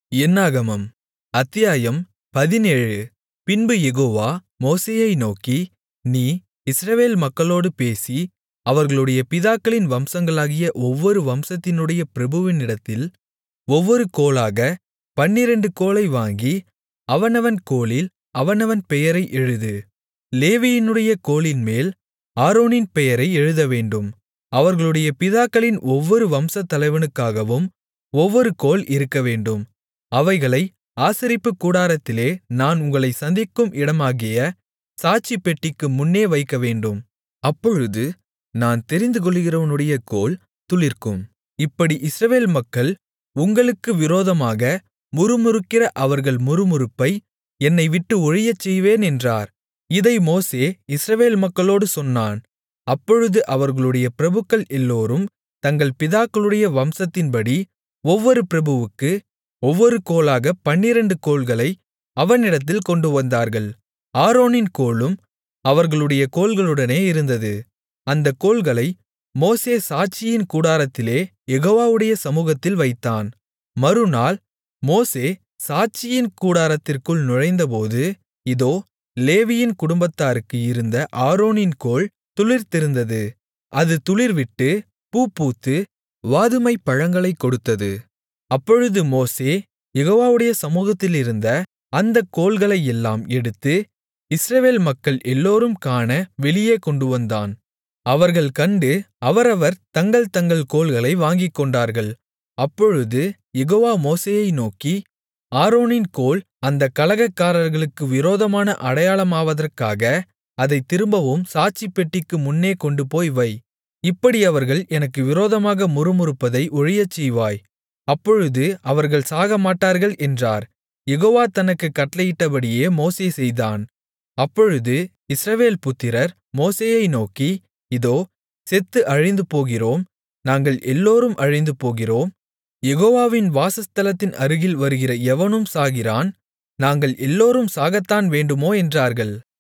என்னாகமம் அத்தியாயம் பதினேழு பின்பு யெகோவா மோசேயை நோக்கி நீ இஸ்ரவேல் மக்களோடு பேசி அவர்களுடைய பிதாக்களின் வம்சங்களாகிய ஒவ்வொரு வம்சத்தினுடைய பிரபுவினிடத்தில் ஒவ்வொரு கோலாகப் பன்னிரண்டு கோலை வாங்கி அவனவன் கோலில் அவனவன் பெயரை எழுது லேவியினுடைய கோலின்மேல் ஆரோனின் பெயரை எழுதவேண்டும் அவர்களுடைய பிதாக்களின் ஒவ்வொரு வம்சத்தலைவனுக்காகவும் ஒவ்வொரு கோல் இருக்கவேண்டும் அவைகளை ஆசரிப்புக் கூடாரத்திலே நான் உங்களைச் சந்திக்கும் இடமாகிய சாட்சிப்பெட்டிக்கு முன்னே வைக்கவேண்டும் அப்பொழுது நான் தெரிந்துகொள்ளுகிறவனுடைய கோல் துளிர்க்கும் இப்படி இஸ்ரவேல் மக்கள் உங்களுக்கு விரோதமாக முறுமுறுக்கிற அவர்கள் முறுமுறுப்பை என்னை விட்டு ஒழியச்செய்வேன் என்றார் இதை மோசே இஸ்ரவேல் மக்களோடு சொன்னான் அப்பொழுது அவர்களுடைய பிரபுக்கள் எல்லோரும் தங்கள் பிதாக்களுடைய வம்சத்தின்படி ஒவ்வொரு பிரபுவுக்கு ஒவ்வொரு கோலாகப் பன்னிரண்டு கோல்களை அவனிடத்தில் கொண்டுவந்தார்கள் ஆரோனின் கோலும் அவர்களுடைய கோல்களுடனே இருந்தது அந்தக் கோல்களை மோசே சாட்சியின் கூடாரத்திலே யெகோவாவுடைய சமுகத்தில் வைத்தான் மறுநாள் மோசே சாட்சியின் கூடாரத்திற்குள் நுழைந்தபோது இதோ லேவியின் குடும்பத்தாருக்கு இருந்த ஆரோனின் கோல் துளிர்த்திருந்தது அது துளிர்விட்டு பூப்பூத்து வாதுமைப் பழங்களைக் கொடுத்தது அப்பொழுது மோசே யெகோவாவுடைய சமுகத்திலிருந்த அந்தக் கோல்களையெல்லாம் எடுத்து இஸ்ரவேல் மக்கள் எல்லோரும் காண வெளியே கொண்டுவந்தான் அவர்கள் கண்டு அவரவர் தங்கள் தங்கள் கோல்களை வாங்கிக்கொண்டார்கள் அப்பொழுது யெகோவா மோசேயை நோக்கி ஆரோனின் கோல் அந்தக் கலகக்காரர்களுக்கு விரோதமான அடையாளமாவதற்காக அதைத் திரும்பவும் சாட்சிப்பெட்டிக்கு முன்னே கொண்டுபோய் வை இப்படி அவர்கள் எனக்கு விரோதமாக முறுமுறுப்பதை ஒழியச்செய்வாய் அப்பொழுது அவர்கள் சாகமாட்டார்கள் என்றார் யெகோவா தனக்குக் கட்டளையிட்டபடியே மோசே செய்தான் அப்பொழுது இஸ்ரவேல் புத்திரர் மோசேயை நோக்கி இதோ செத்து அழிந்து போகிறோம் நாங்கள் எல்லோரும் அழிந்து போகிறோம் யெகோவாவின் வாசஸ்தலத்தின் அருகில் வருகிற எவனும் சாகிறான் நாங்கள் எல்லோரும் சாகத்தான் வேண்டுமோ என்றார்கள்